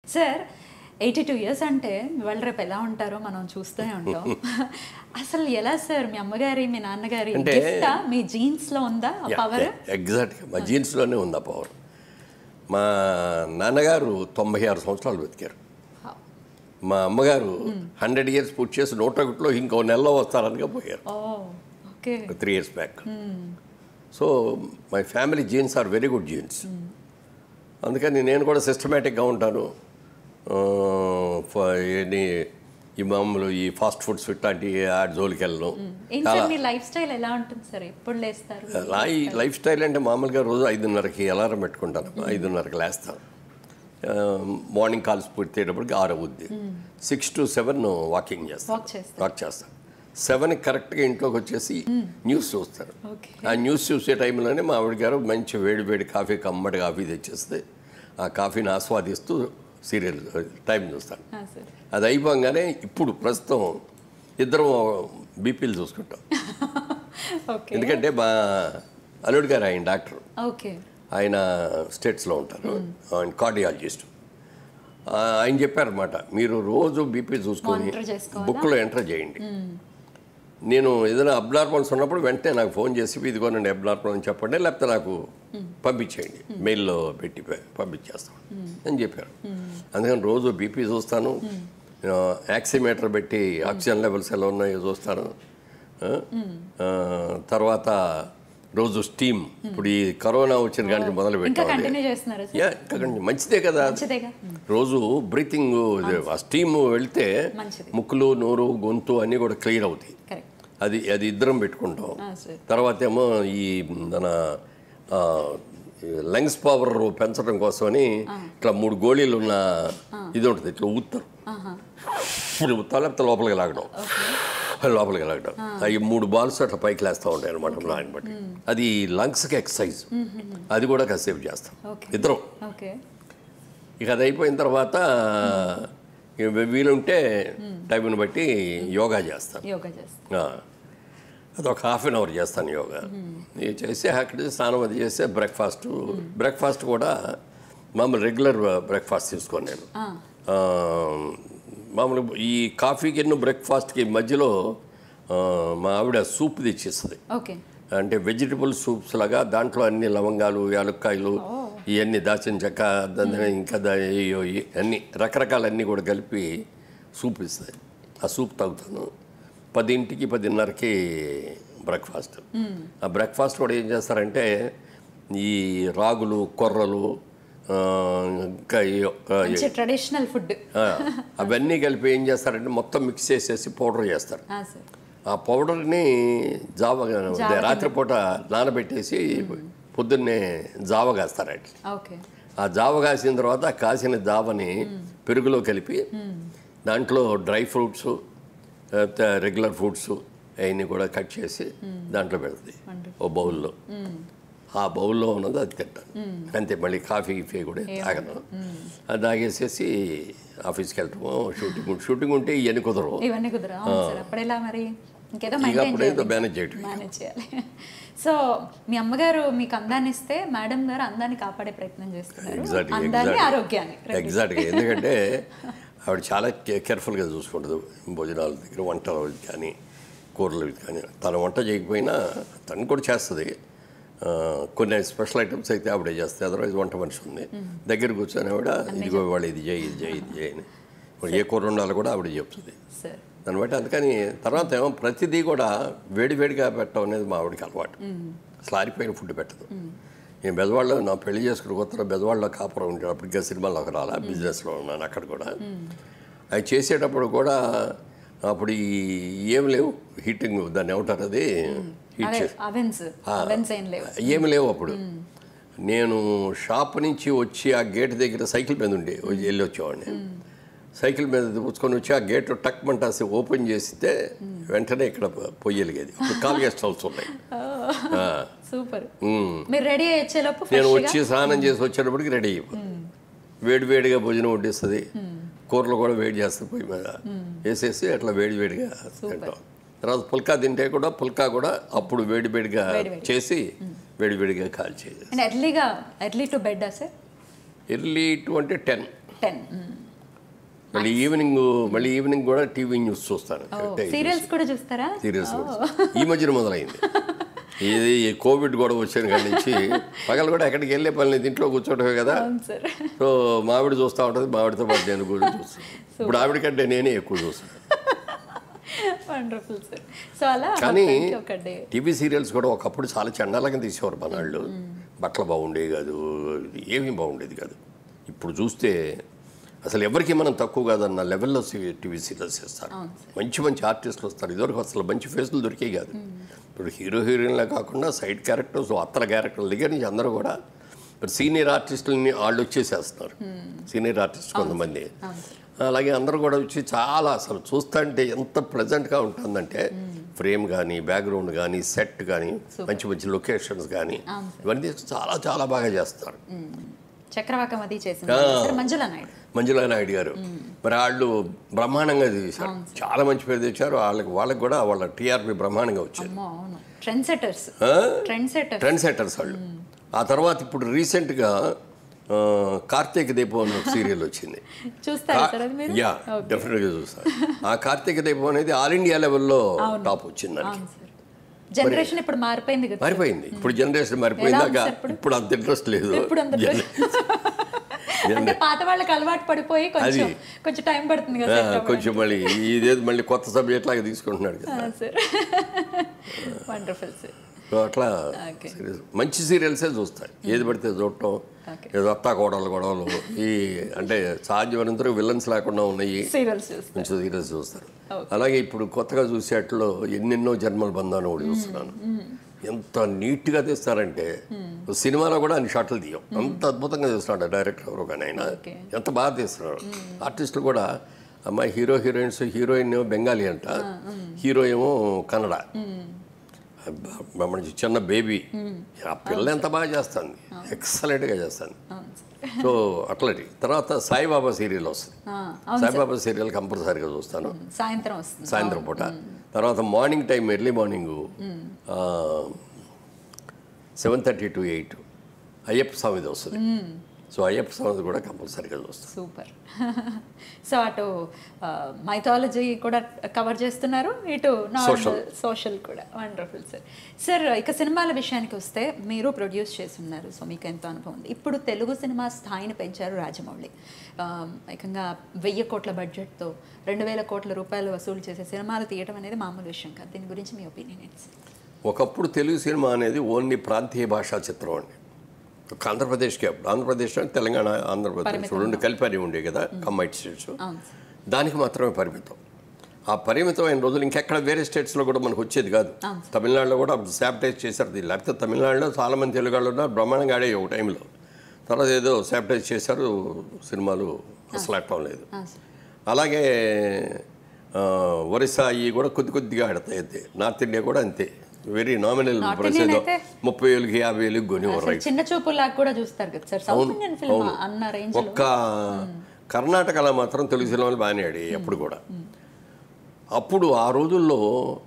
Sir eighty two years అంటే వాళ్ళు రేపు ఎలా ఉంటారో మనం చూస్తూనే ఉంటాం అసలు ఎలా సార్ మీ అమ్మగారి మీ నాన్నగారి అంటే- గిఫ్టా మీ జీన్స్ లో ఉందా ఆ పవర్ ఎగ్జాక్ట్గా మా జీన్స్లోనే ఉంది ఆ పవర్ మా నాన్నగారు తొంభై ఆరు సంవత్సరాలు బతికారు మా అమ్మగారు హండ్రెడ్ ఇయర్స్ పూర్తి చేసి నూట ఒకటిలో ఇంకో నెలలో వస్తారనిగా పోయారు oh okay three years back so my family genes are very good genes అందుకని నేను కూడా సిస్టమేటిక్గా ఉంటాను ఆ, ఫ- ఎన్ని ఈ మామూలు ఈ ఫాస్ట్ ఫుడ్స్ ఇట్లాంటి ఆ జోలికి వెళ్ళను ఏం సార్ మీ లైఫ్ స్టైల్ ఎలా ఉంటుంది సార్ ఎప్పుడు లేస్తారు నా ఈ లైఫ్ స్టైల్ అంటే మామూలుగా రోజు ఐదున్నరకి అలారం పెట్టుకుంటాను ఐదున్నరకి లేస్తాను ఆ, మార్నింగ్ కాల్స్ పూర్తి అయ్యేటప్పటికి ఆరు అవుద్ది సిక్స్ టు సెవెన్ వాకింగ్ చేస్తాను వాక్ చేస్తారు వాక్ చేస్తాను సెవెన్ కరెక్ట్గా ఇంట్లోకి వచ్చేసి న్యూస్ చూస్తాను ఓకే ఆ న్యూస్ చూసే టైంలోనే మా ఆవిడ గారు మంచి వేడి వేడి కాఫీ కమ్మటి కాఫీ తెచ్చేస్తే ఆ కాఫీని ఆస్వాదిస్తూ సీరియల్ టైం చూస్తాను సార్ అది అయిపోగానే ఇప్పుడు ప్రస్తుతం ఇద్దరం బీపీలు చూసుకుంటాం ఓకే ఎందుకంటే మా అల్లుడు గారు ఆయన డాక్టర్ ఓకే ఆయన స్టేట్స్లో ఉంటారు ఆయన కార్డియాలజిస్ట్ ఆయన చెప్పారన్నమాట మీరు రోజు బీపీ చూసుకొని Monitor చేసుకోవాలా? బుక్లో ఎంటర్ చేయండి నేను ఏదైనా అబ్నార్మల్స్ ఉన్నప్పుడు వెంటనే నాకు ఫోన్ చేసి ఇదిగోనండి అబ్నార్మల్ అని చెప్పండి లేకపోతే నాకు పంపించేయండి మెయిల్లో పెట్టి ప- పంపించేస్తాం అని చెప్పారు అందుకని రోజు బీపీ చూస్తాను యాక్సిమీటర్ పెట్టి ఆక్సిజన్ లెవెల్స్ ఎలా ఉన్నాయో చూస్తాను ఆ? ఆ, తర్వాత రోజు స్టీమ్ ఇప్పుడు ఈ కరోనా వచ్చిన కానీ మొదలు ఇంకా పెట్టాలి కంటిన్యూ చేస్తున్నారా సార్ యా ఇంకా కొంచెం మంచిదే కదా మంచిదేగా రోజు బ్రీతింగ్ ఆ స్టీమ్ వెళ్తే మంచిది. ముక్కులు నోరు గొంతు అన్నీ కూడా క్లియర్ అవుతాయి కరెక్ట్ అది అది ఇద్దరం పెట్టుకుంటాం సార్ తర్వాత ఏమో ఈ మన లంగ్స్ పవర్ పెంచడం కోసమని ఇట్లా మూడు గోళీలు ఉన్న ఇది ఉంటుంది ఇట్లా ఊతారు ఇప్పుడు ఊతారు లేకపోతే లోపలికి లాగడం లోపలికి లాగడం అవి మూడు బాల్స్ అట్లా పైకి లేస్తూ ఉంటాయి అనమాట దాన్ని బట్టి అది లంగ్స్కి ఎక్సర్సైజ్ అది కూడా కాసేపు చేస్తాం Okay. ఇద్దరం ఓకే ఇక అది అయిపోయిన తర్వాత ఇక వీలుంటే టైంని బట్టి యోగా చేస్తాను యోగా చేస్తారు ఆ. అది ఒక హాఫ్ అన్ అవర్ చేస్తాను యోగా ఇది చేసి అక్కడ స్నానం అది చేస్తే బ్రేక్ఫాస్ట్ బ్రేక్ఫాస్ట్ కూడా మామూలు రెగ్యులర్ బ్రేక్ఫాస్ట్ తీసుకోను నేను ఆ, మామూలు ఈ కాఫీకి బ్రేక్ఫాస్ట్కి మధ్యలో ఆ, మా ఆవిడ సూప్ తెచ్చిస్తుంది ఓకే అంటే వెజిటబుల్ సూప్స్ లాగా దాంట్లో అన్ని లవంగాలు యాలక్కాయలు ఇవన్నీ దాచిన చెక్క దాని ఇంకా దా- ఇయ్యో ఇ- అన్ని రకరకాలన్నీ కూడా కలిపి సూప్ ఇస్తాయి ఆ సూప్ తాగుతాను పదింటికి పదిన్నరకి బ్రేక్ఫాస్ట్ ఆ బ్రేక్ఫాస్ట్ కూడా ఏం చేస్తారంటే ఈ రాగులు కొర్రలు ఆ, ఇంకా ఈ- ఆ, ఈ- మంచి ట్రెడిషనల్ ఫుడ్ ఆ, అవన్నీ కలిపి ఏం చేస్తారంటే మొత్తం మిక్స్ చేసేసి పౌడర్ చేస్తారు సార్ ఆ పౌడర్ని జావ రాత్రిపూట నానబెట్టేసి పొద్దున్నే జావ కాస్తారండి ఓకే ఆ జావ కాసిన తర్వాత ఆ కాసిన జావని పెరుగులో కలిపి దాంట్లో డ్రై ఫ్రూట్స్ రెగ్యులర్ ఫ్రూట్స్ అవన్నీ కూడా కట్ చేసి దాంట్లో పెడుతుంది ఓ బౌల్లో ఆ బౌల్లో ఉన్నది అది తింటాను అంతే మళ్ళీ కాఫీ గీఫీ కూడా తాగను అది తాగేసేసి ఆఫీస్కి వెళ్ళటము షూటింగ్ షూటింగ్ ఉంటే ఇవన్నీ కుదరవు ఇవన్నీ కుదరా అవును సార్ అప్పుడెలా మరి ఇంకేదో ఇక మెయింటైన్ అప్పుడేదో చేయాలి మేనేజ్ చేయటం మేనేజ్ చేయాలి సో మీ అమ్మగారు మీకు అందాన్ని ఇస్తే మేడం గారు అందాన్ని కాపాడే ప్రయత్నం చేస్తున్నారు ఎగ్జాక్ట్గా అందాన్ని ఆరోగ్యాన్ని రెండు. ఎగ్జాక్ట్గా ఎందుకంటే ఆవిడ చాలా కే- కేర్ఫుల్గా చూసుకుంటుంది భోజనాల దగ్గర వంటలు కానీ కూరలు కానీ తన వంట చేయకపోయినా తను కూడా చేస్తుంది ఆ, కొన్ని స్పెషల్ ఐటమ్స్ అయితే ఆవిడే చేస్తుంది అదర్వైజ్ వంట మనిషి ఉంది దగ్గర కూర్చొని ఆవిడ ఇదిగో వాళ్ళు ఇది చేయి ఇది చేయి ఇది చేయి అని ఇప్పుడు ఏ కూర ఉండాలో కూడా ఆవిడ చెప్తుంది సార్ దాన్ని బట్టి అందుకని తర్వాత ఏమో ప్రతిదీ కూడా వేడివేడిగా పెట్టడం అనేది మా ఆవిడకి అలవాటు అసలు ఆరిపోయిన ఫుడ్ పెట్టదు నేను బెజవాడలో నా పెళ్లి చేసుకుని కొత్తలో బెజవాడలో కాపురం ఉంటాను అప్పటికే సినిమాలోకి రాలా బిజినెస్లో ఉన్నాను అక్కడ కూడా అవి చేసేటప్పుడు కూడా అప్పుడు ఈ ఏం లేవు హీటింగ్ దాన్ని ఏమంటారు అది హీట్ అదే చేసి అవెన్స్ అవెన్స్ ఏం లేవు ఏమి లేవు అప్పుడు నేను షాప్ నుంచి వచ్చి ఆ గేట్ దగ్గర సైకిల్ మీద ఉండే వెళ్ళి వచ్చేవాడిని సైకిల్ మీద పుచ్చుకొని వచ్చి ఆ గేట్ టక్ మంటాసి ఓపెన్ చేస్తే వెంటనే ఇక్కడ పొయ్యి వెలిగేది ఇప్పుడు కాల్ గెస్ట్ హౌస్ ఉన్నాయి ఆ. Super um. మీరు రెడీ అయ్యేలోపు నేను ఫ్రెష్గా వచ్చి స్నానం చేసి వచ్చేటప్పటికి రెడీ అయిపోతుంది వేడి వేడిగా భోజనం వడ్డిస్తుంది కూరలు కూడా వేడి చేస్తుంది పొయ్యి మీద వేసేసి అట్లా వేడి వేడిగా తింటాం తర్వాత పుల్కా తింటే కూడా పుల్కా కూడా అప్పుడు వేడి వేడిగా చేసి వేడి వేడిగా కాల్చేది అండ్ ఎర్లీగా early to bed sir early to అంటే టెన్ టెన్ మళ్ళీ ఈవినింగ్ మళ్ళీ ఈవినింగ్ కూడా టీవీ న్యూస్ చూస్తాను సీరియల్స్ కూడా చూస్తారా సీరియల్స్ ఈ మధ్యన మొదలైంది ఇది ఈ కోవిడ్ కూడా వచ్చిన కాడి నుంచి పగలు కూడా ఎక్కడికి వెళ్ళే పని లేదు ఇంట్లో కూర్చోటమే కదా అవును సార్ సో మావిడ చూస్తూ ఉంటుంది మావిడితో పాటు నేను కూడా చూస్తాను ఇప్పుడు ఆవిడ కంటే నేనే ఎక్కువ చూస్తాను వండర్ఫుల్ సార్ సో అలా కానీ మొత్తానికి ఒక డే టీవీ సీరియల్స్ కూడా ఒకప్పుడు చాలా చండాలంగా తీసేవారు మనవాళ్ళు బట్టలు బాగుండేవి కాదు ఏమీ బాగుండేది కాదు ఇప్పుడు చూస్తే అసలు ఎవరికి మనం తక్కువ కాదన్న లెవెల్లో టీవీ సీరియల్స్ చేస్తారు మంచి మంచి ఆర్టిస్టులు వస్తారు ఇదివరకు అసలు మంచి ఫేస్లు దొరికే కాదు ఇప్పుడు హీరో హీరోయిన్లే కాకుండా సైడ్ క్యారెక్టర్స్ అత్తల క్యారెక్టర్ల దగ్గర నుంచి అందరూ కూడా ఇప్పుడు సీనియర్ ఆర్టిస్టులని వాళ్ళు వచ్చేసేస్తున్నారు సీనియర్ ఆర్టిస్ట్ కొంతమంది అలాగే అందరూ కూడా వచ్చి చాలా అసలు చూస్తుంటే ఎంత ప్లెజెంట్గా ఉంటుందంటే ఫ్రేమ్ కానీ బ్యాక్గ్రౌండ్ కానీ సెట్ కానీ మంచి మంచి లొకేషన్స్ కానీ ఇవన్నీ చాలా చాలా బాగా చేస్తారు చక్రవాకం అది చేసింది సార్ మంజుల నాయుడు మంజులా నాయుడు గారు మరి వాళ్ళు బ్రహ్మాండంగా తీశారు చాలా మంచి పేరు తెచ్చారు వాళ్ళకి వాళ్ళకి కూడా వాళ్ళ టీఆర్పీ బ్రహ్మాండంగా వచ్చారు అమ్మో అవును ట్రెండ్ సెటర్స్ ఆ? ట్రెండ్ సెటర్స్ ట్రెండ్ సెట్టర్స్ వాళ్ళు ఆ తర్వాత ఇప్పుడు రీసెంట్గా ఆ, కార్తీక దీపం అనే ఒక సీరియల్ వచ్చింది చూస్తారా సార్ అది మీరు యా డెఫినెట్గా చూస్తాను ఆ కార్తీక దీపం అనేది ఆల్ ఇండియా లెవెల్లో టాప్ వచ్చింది దానికి అవును సార్ జనరేషన్ ఇప్పుడు మారిపోయింది కదా మారిపోయింది ఇప్పుడు జనరేషన్ మారిపోయిందాక సార్ ఇప్పుడు? ఇప్పుడు అంత ఇంట్రెస్ట్ లేదు ఇప్పుడు అంత అంటే పాత వాళ్ళకి అలవాటు పడిపోయి కొంచెం అది. కొంచెం టైం పడుతుంది కదా ఆ, set అవ్వడానికి. కొంచెం మళ్ళీ ఇదేది మళ్ళీ కొత్త సబ్జెక్ట్ లాగా తీసుకుంటున్నాడు కదా ఆ, సార్ వండర్ఫుల్ సార్ సో అట్లా Okay. serials- మంచి సీరియల్సే చూస్తాయి ఏది పడితే చూడటం Okay. ఏదో అత్తా కోడలు గొడవలు ఈ అంటే సాధ్యమైనంతవరకు విలన్స్ లేకుండా ఉన్నాయి సీరియల్స్ చూస్తారు మంచి సీరియల్స్ చూస్తారు అలాగే ఇప్పుడు కొత్తగా చూసేట్లో ఎన్నెన్నో జన్మల బంధాన్ని ఒకటి చూస్తున్నాను ఎంత నీట్గా తీస్తారంటే సినిమాలో కూడా అన్ని షాట్లు తీయం అంత అద్భుతంగా తీస్తున్నాడు డైరెక్టర్ ఎవరు కానీ ఆయన Okay. ఎంత బాగా తీస్తున్నారు ఆర్టిస్టులు కూడా అమ్మాయి హీరో హీరోయిన్స్ హీరోయిన్ ఏమో బెంగాలీ అంట హీరో ఏమో కన్నడ అబ్బా, మంచి చిన్న బేబీ ఆ పిల్ల ఎంత బాగా చేస్తుంది ఎక్సలెంట్గా చేస్తుంది అవును సార్ సో అట్లాంటి తర్వాత సాయిబాబా సీరియల్ వస్తుంది ఆ, అవును సాయిబాబా సీరియల్ కంపల్సరీగా చూస్తాను సాయంత్రం వస్తుంది సాయంత్రం పూట తర్వాత morning time early morning seven thirty to eight Ayyappa స్వామిది వస్తుంది సో అయ్యప్ప స్వామిది కూడా కంపల్సరీగా చూస్తాను సూపర్ సో అటు మైథాలజీ కూడా కవర్ చేస్తున్నారు ఇటు నార్మల్ సోషల్ కూడా వండర్ఫుల్ సార్ సార్ ఇక సినిమాల విషయానికి వస్తే మీరు ప్రొడ్యూస్ చేస్తున్నారు సో మీకు ఎంతో అనుభవం ఉంది ఇప్పుడు తెలుగు సినిమా స్థాయిని పెంచారు రాజమౌళి ఆ, ఏకంగా వెయ్యి కోట్ల బడ్జెట్తో రెండు వేల కోట్ల రూపాయలు వసూలు చేసే సినిమాలు తీయడం అనేది మామూలు విషయం కాదు దీని గురించి మీ ఒపీనియన్ ఏంటి సార్ ఒకప్పుడు తెలుగు సినిమా అనేది ఓన్లీ ప్రాంతీయ భాషా చిత్రం అండి ఒక ఆంధ్రప్రదేశ్కి అప్పుడు ఆంధ్రప్రదేశ్ అంటే తెలంగాణ ఆంధ్రప్రదేశ్ రెండు కలిపి అని ఉండే కదా కంబైట్ స్టేట్స్ అవును సార్ దానికి మాత్రమే పరిమితం ఆ పరిమితమైన రోజులు ఇంకెక్కడ వేరే స్టేట్స్లో కూడా మనకు వచ్చేది కాదు తమిళనాడులో కూడా అప్పుడు శానిటైజ్ చేశారు దీన్ని లేకపోతే తమిళనాడులో చాలామంది తెలుగు వాళ్ళు ఉన్నారు బ్రహ్మాండంగా ఆడే ఒక టైంలో తర్వాత ఏదో శానిటైజ్ చేశారు సినిమాలు అసలు ఆడటం లేదు ఆ, సార్ అలాగే ఆ, ఒరిస్సా ఇవి కూడా కొద్ది కొద్దిగా ఆడతాయి అంతే నార్త్ ఇండియా కూడా అంతే very nominal North price Indian ఏదో అయితే- ముప్పై వేలకి యాభై వేలకి కొనేవారు అసలు చిన్న చూపులాగా కూడా చూస్తారు కదా సార్ సౌత్ ఇండియన్ ఫిల్మ్ అన్న రేంజ్ ఒక్క కర్ణాటకలో మాత్రం తెలుగు సినిమాలు బాగానే ఆడి ఎప్పుడు కూడా అప్పుడు ఆ రోజుల్లో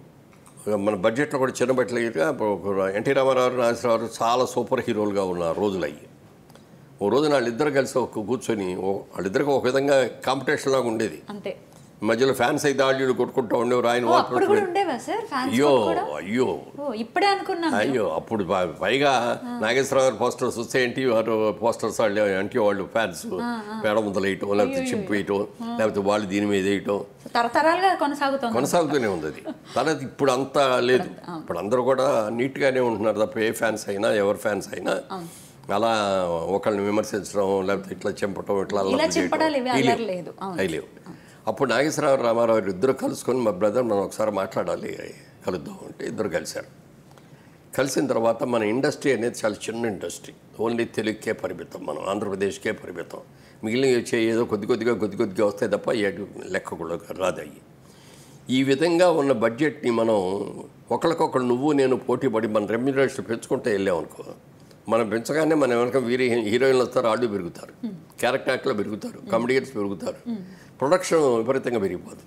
మన బడ్జెట్లో కూడా చిన్న బట్టలుగా ఎన్టీ రామారావు నాగేశ్వరరావు చాలా సూపర్ హీరోలుగా ఉన్న రోజులు అయ్యి ఓ రోజు వాళ్ళిద్దరు కలిసి ఒక కూర్చొని ఓ- వాళ్ళిద్దరికి ఒక విధంగా కాంపిటీషన్ లాగా ఉండేది అంతే మధ్యలో ఫ్యాన్స్ అయితే ఆళ్ళు కొట్టుకుంటా ఉండేవారు ఆయన ఓ, వాత్ అప్పుడు కూడా ఉండేవా సార్ ఫ్యాన్స్ అయ్యో కూడా అయ్యో ఓ ఇప్పుడే అనుకున్నాం అయ్యో అప్పుడు ప- పైగా నాగేశ్వరరావు గారి పోస్టర్స్ వస్తే ఎన్టీ వారు పోస్టర్స్ వాళ్ళు ఎన్టీ వాళ్ళు ఫ్యాన్స్ పేడ ముద్దలు వేయటం లేకపోతే చింపు వేయటం లేకపోతే వాళ్ళు దీని మీద వేయటం తరతరాలుగా కొనసాగుతోంది కొనసాగుతూనే ఉంది అది తర్వాత ఇప్పుడు అంతా లేదు ఇప్పుడు అందరూ కూడా నీట్గానే ఉంటున్నారు తప్ప ఏ ఫ్యాన్స్ అయినా ఎవరి ఫ్యాన్స్ అయినా అలా ఒకళ్ళని విమర్శించడం లేకపోతే ఇట్లా చెంపటం ఇట్లా అల్లరి ఇలా చేయటం. చింపడాలు ఇవి ఇవి అల్లరి లేదు. అవును. అవి లేవు అప్పుడు నాగేశ్వరరావు రామారావు గారు ఇద్దరు కలుసుకొని మా బ్రదర్ మనం ఒకసారి మాట్లాడాలి కలుద్దాం అంటే ఇద్దరు కలిశారు కలిసిన తర్వాత మన ఇండస్ట్రీ అనేది చాలా చిన్న ఇండస్ట్రీ ఓన్లీ తెలుగుకే పరిమితం మనం ఆంధ్రప్రదేశ్కే పరిమితం మిగిలిన వచ్చే ఏదో కొద్ది కొద్దిగా కొద్ది కొద్దిగా వస్తాయి తప్ప ఏడు లెక్క కూడా రాదు అయ్యి ఈ విధంగా ఉన్న బడ్జెట్ని మనం ఒకరికొకరు నువ్వు నేను పోటీ పడి మన రెమ్యునరేషన్ పెంచుకుంటే వెళ్ళామనుకో మనం పెంచగానే మన వెనక వీరి హీరోయిన్లు వస్తారు వాళ్ళు పెరుగుతారు క్యారెక్టర్ యాక్ట్లో పెరుగుతారు కమెడియన్స్ పెరుగుతారు ప్రొడక్షన్ విపరీతంగా పెరిగిపోదు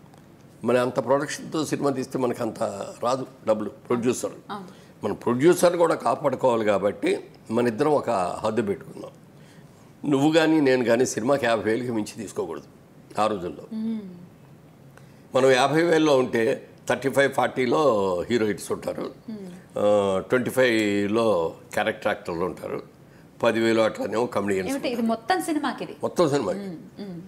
మన అంత ప్రొడక్షన్తో సినిమా తీస్తే మనకు అంత రాదు డబ్బులు ప్రొడ్యూసర్ మన ప్రొడ్యూసర్ కూడా కాపాడుకోవాలి కాబట్టి మన ఇద్దరం ఒక హద్దు పెట్టుకుందాం నువ్వు కానీ నేను కానీ సినిమాకి యాభై వేలకి మించి తీసుకోకూడదు ఆ రోజుల్లో మనం యాభై వేల్లో ఉంటే థర్టీ ఫైవ్ ఫార్టీలో హీరోయిన్స్ ఉంటారు ట్వంటీ ఫైవ్లో క్యారెక్టర్ యాక్టర్లు ఉంటారు పదివేలు అట్లానేమో కమెడియన్స్ ఏమిటి ఇది మొత్తం సినిమాకి ఇది మొత్తం సినిమా